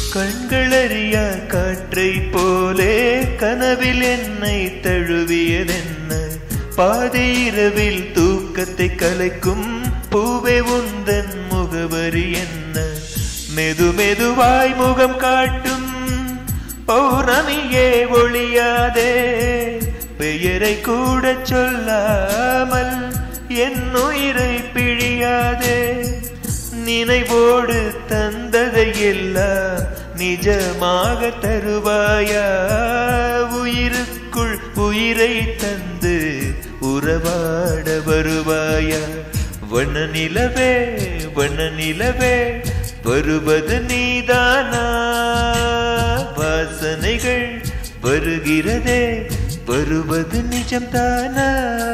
கண்களறியா காற்றை போலே கனவில் என்னை தழுவியதென்ன பாதி இரவில் தூக்கத்தை கலைக்கும் பூவே உந்தன் முகவரி என்ன மெது மெதுவாய் முகம் காட்டும் பௌர்ணமியே ஒளியாதே பெயரை கூட சொல்லாமல் என் உயிரை பிழியாதே நினைவோடு தந்ததை எல்லாம் நிஜமாக தருவாயா உயிருக்குள் உயிரை தந்து உறவாட வருவாயா வண்ண நிலவே வண்ண நிலவே வருவது நீதானா வாசனைகள் வருகிறதே வருவது நிஜம்தானா